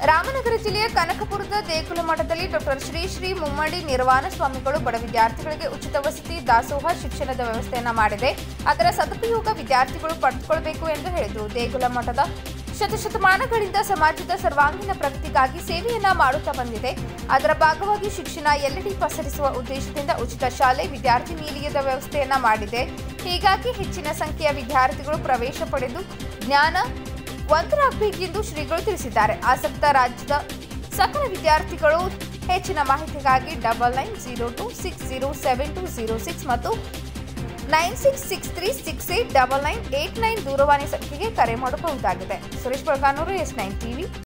ರಾಮನಗರ ಜಿಲ್ಲೆಯ ಕನಕಪುರದ ದೇಗುಲ ಮಠದಲ್ಲಿ ಡಾಕ್ಟರ್ ಶ್ರೀ ಶ್ರೀ ಮುಮ್ಮಡಿ ನಿರ್ವಾಣ ಸ್ವಾಮಿಗಳು ಬಡ ವಿದ್ಯಾರ್ಥಿಗಳಿಗೆ ಉಚಿತ ವಸತಿ ದಾಸೋಹ ಶಿಕ್ಷಣದ ವ್ಯವಸ್ಥೆಯನ್ನ ಮಾಡಿದೆ ಅದರ ಸದುಪಯೋಗ ವಿದ್ಯಾರ್ಥಿಗಳು ಪಡೆದುಕೊಳ್ಳಬೇಕು ಎಂದು ಹೇಳಿದರು ದೇಗುಲ ಮಠದ ಶತಶತಮಾನಗಳಿಂದ ಸಮಾಜದ ಸರ್ವಾಂಗೀಣ ಪ್ರಗತಿಗಾಗಿ ಸೇವೆಯನ್ನ ಮಾಡುತ್ತಾ ಬಂದಿದೆ ಅದರ ಭಾಗವಾಗಿ ಶಿಕ್ಷಣ ಎಲ್ಲೆಡೆ ಪಸರಿಸುವ ಉದ್ದೇಶದಿಂದ ಉಚಿತ ಶಾಲೆ ವಿದ್ಯಾರ್ಥಿ ನಿಲಯದ ವ್ಯವಸ್ಥೆಯನ್ನ ಮಾಡಿದೆ ಹೀಗಾಗಿ ಹೆಚ್ಚಿನ ಸಂಖ್ಯೆಯ ವಿದ್ಯಾರ್ಥಿಗಳು ಪ್ರವೇಶ ಪಡೆದು ಜ್ಞಾನ ಒಂದರಾಗಬೇಕೆಂದು ಶ್ರೀಗಳು ತಿಳಿಸಿದ್ದಾರೆ ಆಸಕ್ತ ರಾಜ್ಯದ ಸಕಲ ವಿದ್ಯಾರ್ಥಿಗಳು ಹೆಚ್ಚಿನ ಮಾಹಿತಿಗಾಗಿ double nine zero two six zero seven two zero six ಮತ್ತು nine six six three six eight double nine eight nine ದೂರವಾಣಿ ಸಂಖ್ಯೆಗೆ ಕರೆ ಮಾಡಬಹುದಾಗಿದೆ Suresh Balaganur S nine TV